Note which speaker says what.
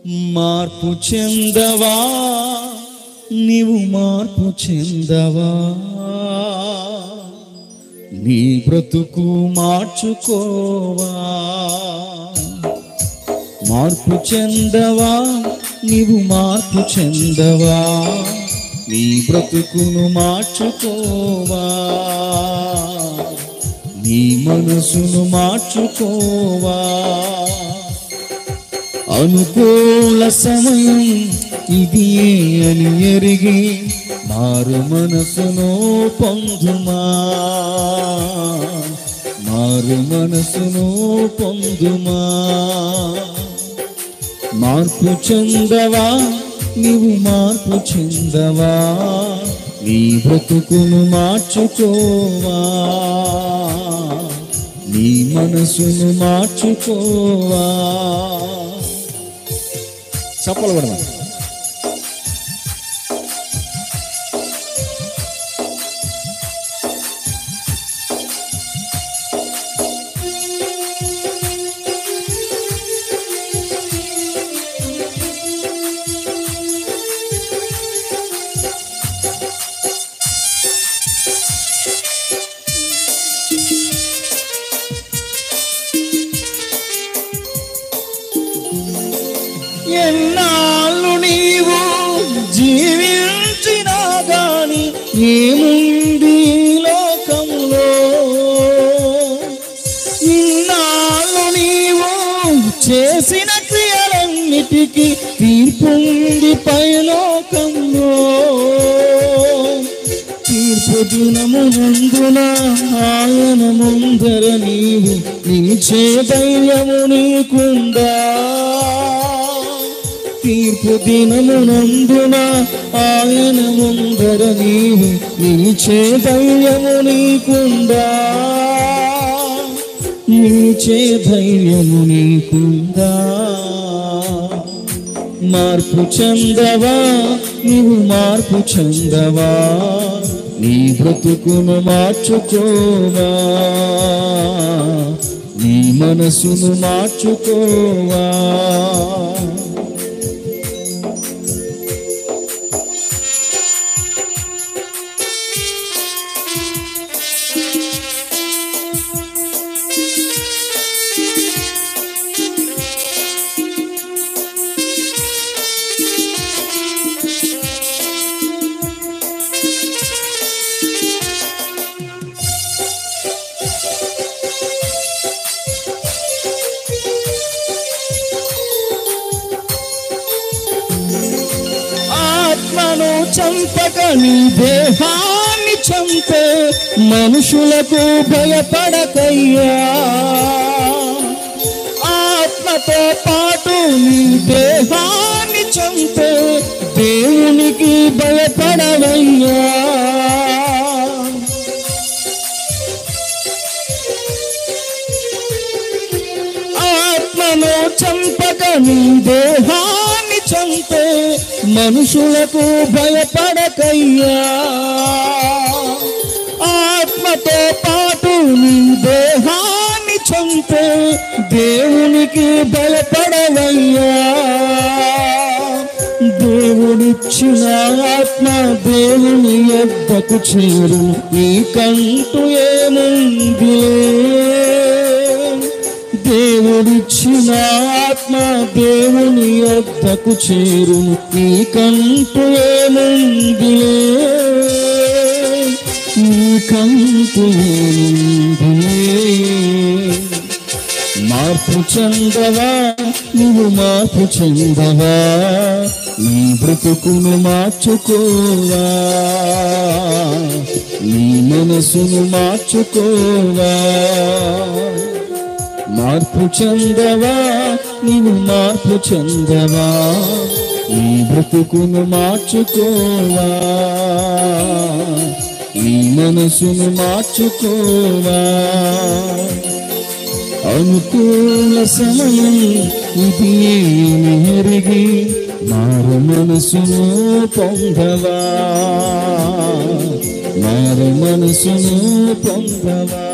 Speaker 1: మార్పు చెందవా నీవు మార్పు చెందవా నీ బ్రతుకు మార్చుకోవా మార్పు చెందవా నీవు మార్పు చెందవా నీ బ్రతుకును మార్చుకోవా నీ మనసును మార్చుకోవా అనుకూల సమయం ఇది అని ఎరిగి మారు మనసును పొందుమా మారు మనసును పొందుమా మార్పు చెందవా నీవు మార్పు చెందవా నీ బ్రతుకును మార్చుకోవా నీ మనసును మార్చుకోవా చప్పలు పడదాం ఎన్నాళ్ళు నీవు జీవించినా గాని ఏముంది ఈ లోకంలో ఇన్నాళ్ళు నీవు చేసిన క్రియలన్నిటికీ తీర్పుంది పైలోకంలో తీర్పు దినము నందున ఆయన ముందర నీవు నిలిచే ధైర్యము నీకుందా తీర్పు దినము నందున ఆయన ముందర నీవు నిలిచే ధైర్యము నీకుందా నిలిచే ధైర్యము నీకుందా మార్పు చెందవా నీవు మార్పు చెందవా నీ బ్రతుకును మార్చుకోవా నీ మనసును మార్చుకోవా ఆత్మను చంపక నీ దేహాన్ని చంపే మనుషులకు భయపడకయ్యా ఆత్మతో పాటు నీ దేహాన్ని చంపే దేవునికి భయపడవయ్యా ఆత్మను చంపక నీ దేహాన్ని చంపే మనుషులకు భయపడకయ్యా ఆత్మతో పాటు నీ దేహాన్ని చంపే దేవునికి భయపడవయ్యా దేవుడిచ్చిన ఆత్మ దేవుని యొద్దకు చేరు నీకంటూ ఏముందిలే దేవుడిచ్చిన ఆత్మ దేవుని యొద్దకు చేరు నీకంటూ ఏముందిలే నీకంటూ ఏముందిలే మార్పు చెందవా నువ్వు మార్పు చెందవా నీ బ్రతుకును మార్చుకోవా నీ మనసును మార్చుకోవా మార్పు చెందవా నీవు మార్పు చెందవా నీ బ్రతుకును మార్చుకోవా నీ మనసును మార్చుకోవా అనుకూల సమయం ఇది ఎరిగి మారు మనసును పొందవా మారు మనసును పొందవా